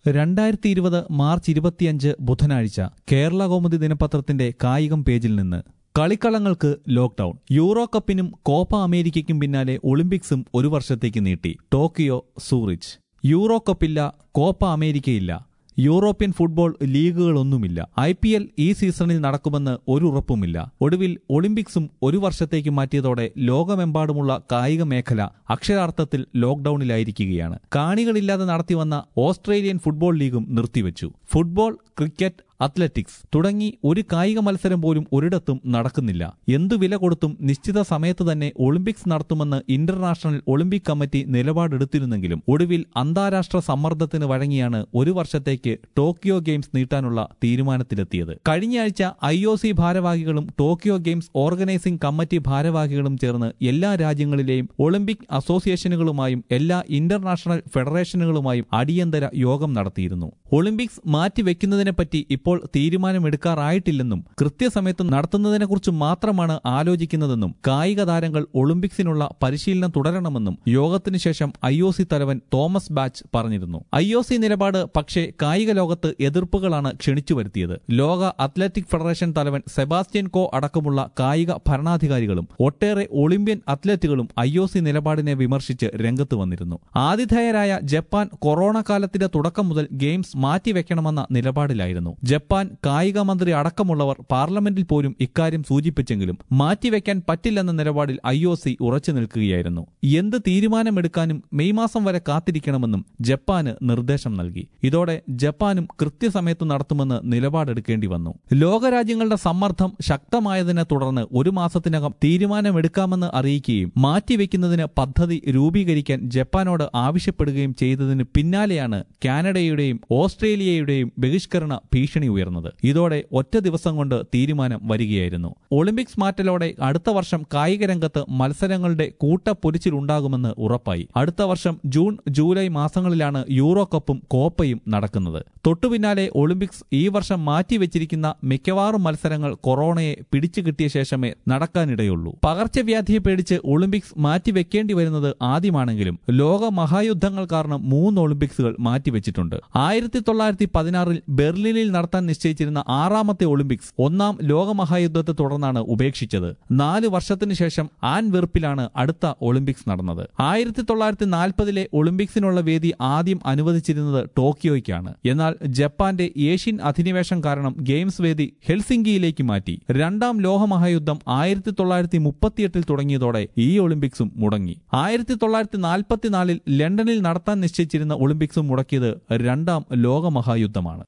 രണ്ടായിരത്തി ഇരുപത് മാർച്ച് ഇരുപത്തിയഞ്ച് ബുധനാഴ്ച കേരള കൗമുദി ദിനപത്രത്തിന്റെ കായികം പേജിൽ നിന്ന് കളിക്കളങ്ങൾക്ക് ലോക്ഡൌൺ യൂറോ കപ്പിനും കോപ്പ അമേരിക്കയ്ക്കും പിന്നാലെ ഒളിമ്പിക്സും ഒരു വർഷത്തേക്ക് നീട്ടി ടോക്കിയോ സൂറിച്ച് യൂറോ കപ്പില്ല കോപ്പ അമേരിക്കയില്ല യൂറോപ്യൻ ഫുട്ബോൾ ലീഗുകളൊന്നുമില്ല ഐ പി എൽ ഈ സീസണിൽ നടക്കുമെന്ന് ഒരു ഉറപ്പുമില്ല ഒടുവിൽ ഒളിമ്പിക്സും ഒരു വർഷത്തേക്ക് മാറ്റിയതോടെ ലോകമെമ്പാടുമുള്ള കായിക മേഖല അക്ഷരാർത്ഥത്തിൽ ലോക്ഡൌണിലായിരിക്കുകയാണ് കാണികളില്ലാതെ നടത്തിവന്ന ഓസ്ട്രേലിയൻ ഫുട്ബോൾ ലീഗും നിർത്തിവെച്ചു ഫുട്ബോൾ ക്രിക്കറ്റ് അത്ലറ്റിക്സ് തുടങ്ങി ഒരു കായിക മത്സരം പോലും ഒരിടത്തും നടക്കുന്നില്ല എന്തു വില കൊടുത്തും നിശ്ചിത സമയത്ത് തന്നെ ഒളിമ്പിക്സ് നടത്തുമെന്ന് ഇന്റർനാഷണൽ ഒളിമ്പിക് കമ്മിറ്റി നിലപാടെടുത്തിരുന്നെങ്കിലും ഒടുവിൽ അന്താരാഷ്ട്ര സമ്മർദ്ദത്തിന് വഴങ്ങിയാണ് ഒരു വർഷത്തേക്ക് ടോക്കിയോ ഗെയിംസ് നീട്ടാനുള്ള തീരുമാനത്തിലെത്തിയത് കഴിഞ്ഞയാഴ്ച ഐ ഒ സി ഭാരവാഹികളും ടോക്കിയോ ഗെയിംസ് ഓർഗനൈസിംഗ് കമ്മിറ്റി ഭാരവാഹികളും ചേർന്ന് എല്ലാ രാജ്യങ്ങളിലെയും ഒളിമ്പിക് അസോസിയേഷനുകളുമായും എല്ലാ ഇന്റർനാഷണൽ ഫെഡറേഷനുകളുമായും അടിയന്തര യോഗം നടത്തിയിരുന്നു ഒളിമ്പിക്സ് മാറ്റിവെക്കുന്നതിനെപ്പറ്റി ഇപ്പോൾ തീരുമാനമെടുക്കാറായിട്ടില്ലെന്നും കൃത്യസമയത്ത് നടത്തുന്നതിനെക്കുറിച്ച് മാത്രമാണ് ആലോചിക്കുന്നതെന്നും കായിക താരങ്ങൾ ഒളിമ്പിക്സിനുള്ള പരിശീലനം തുടരണമെന്നും യോഗത്തിനു ശേഷം ഐ ഒ സി തലവൻ തോമസ് ബാച്ച് പറഞ്ഞിരുന്നു ഐ ഒ സി നിലപാട് പക്ഷേ കായിക ലോകത്ത് എതിർപ്പുകളാണ് ക്ഷണിച്ചു വരുത്തിയത് ലോക അത്ലറ്റിക് ഫെഡറേഷൻ തലവൻ സെബാസ്റ്റ്യൻ കോ അടക്കമുള്ള കായിക ഭരണാധികാരികളും ഒട്ടേറെ ഒളിമ്പ്യൻ അത്ലറ്റുകളും ഐ ഒ സി നിലപാടിനെ വിമർശിച്ച് രംഗത്ത് വന്നിരുന്നു ആതിഥേയരായ ജപ്പാൻ കൊറോണ കാലത്തിന്റെ തുടക്കം മുതൽ ഗെയിംസ് മാറ്റിവെക്കണമെന്ന നിലപാടിലായിരുന്നു ജപ്പാൻ കായിക മന്ത്രി അടക്കമുള്ളവർ പാർലമെന്റിൽ പോലും ഇക്കാര്യം സൂചിപ്പിച്ചെങ്കിലും മാറ്റിവെക്കാൻ പറ്റില്ലെന്ന നിലപാടിൽ ഐ ഒ സി ഉറച്ചു നിൽക്കുകയായിരുന്നു എന്ത് തീരുമാനമെടുക്കാനും മെയ് മാസം വരെ കാത്തിരിക്കണമെന്നും ജപ്പാന് നിർദ്ദേശം നൽകി ഇതോടെ ജപ്പാനും കൃത്യസമയത്ത് നടത്തുമെന്ന് നിലപാടെടുക്കേണ്ടി വന്നു ലോകരാജ്യങ്ങളുടെ സമ്മർദ്ദം ശക്തമായതിനെ തുടർന്ന് ഒരു മാസത്തിനകം തീരുമാനമെടുക്കാമെന്ന് അറിയിക്കുകയും മാറ്റിവെക്കുന്നതിന് പദ്ധതി രൂപീകരിക്കാൻ ജപ്പാനോട് ആവശ്യപ്പെടുകയും ചെയ്തതിന് പിന്നാലെയാണ് കാനഡയുടെയും ഓസ്ട്രേലിയയുടെയും ബഹിഷ്കരണ ഭീഷണി ഉയർന്നത് ഇതോടെ ഒറ്റ ദിവസം കൊണ്ട് തീരുമാനം വരികയായിരുന്നു ഒളിമ്പിക്സ് മാറ്റലോടെ അടുത്ത വർഷം കായിക രംഗത്ത് മത്സരങ്ങളുടെ കൂട്ടപ്പൊരിച്ചിലുണ്ടാകുമെന്ന് ഉറപ്പായി അടുത്ത വർഷം ജൂൺ ജൂലൈ മാസങ്ങളിലാണ് യൂറോ കപ്പും കോപ്പയും നടക്കുന്നത് തൊട്ടുപിന്നാലെ ഒളിമ്പിക്സ് ഈ വർഷം മാറ്റിവെച്ചിരിക്കുന്ന മിക്കവാറും മത്സരങ്ങൾ കൊറോണയെ പിടിച്ചു കിട്ടിയ ശേഷമേ നടക്കാനിടയുള്ളൂ പകർച്ചവ്യാധിയെ പേടിച്ച് ഒളിമ്പിക്സ് മാറ്റിവെക്കേണ്ടി വരുന്നത് ആദ്യമാണെങ്കിലും ലോക മഹായുദ്ധങ്ങൾ കാരണം മൂന്ന് ഒളിമ്പിക്സുകൾ മാറ്റിവെച്ചിട്ടുണ്ട് ആയിരത്തി തൊള്ളായിരത്തി പതിനാറിൽ ബെർലിനിൽ നടത്താൻ നിശ്ചയിച്ചിരുന്ന ആറാമത്തെ ഒളിമ്പിക്സ് ഒന്നാം ലോകമഹായുദ്ധത്തെ തുടർന്നാണ് ഉപേക്ഷിച്ചത് നാല് വർഷത്തിനു ശേഷം ആൻ വെറുപ്പിലാണ് അടുത്ത ഒളിമ്പിക്സ് നടന്നത് ആയിരത്തി തൊള്ളായിരത്തി നാൽപ്പതിലെ ഒളിമ്പിക്സിനുള്ള വേദി ആദ്യം അനുവദിച്ചിരുന്നത് ടോക്കിയോയ്ക്കാണ് എന്നാൽ ജപ്പാന്റെ ഏഷ്യൻ അധിനിവേശം കാരണം ഗെയിംസ് വേദി ഹെൽസിംഗിയിലേക്ക് മാറ്റി രണ്ടാം ലോകമഹായുദ്ധം ആയിരത്തി തൊള്ളായിരത്തി മുപ്പത്തിയെട്ടിൽ തുടങ്ങിയതോടെ ഈ ഒളിമ്പിക്സും മുടങ്ങി ആയിരത്തി തൊള്ളായിരത്തി നാൽപ്പത്തിനാലിൽ ലണ്ടനിൽ നടത്താൻ നിശ്ചയിച്ചിരുന്ന ഒളിമ്പിക്സും മുടക്കിയത് രണ്ടാം ലോകമഹായുദ്ധമാണ്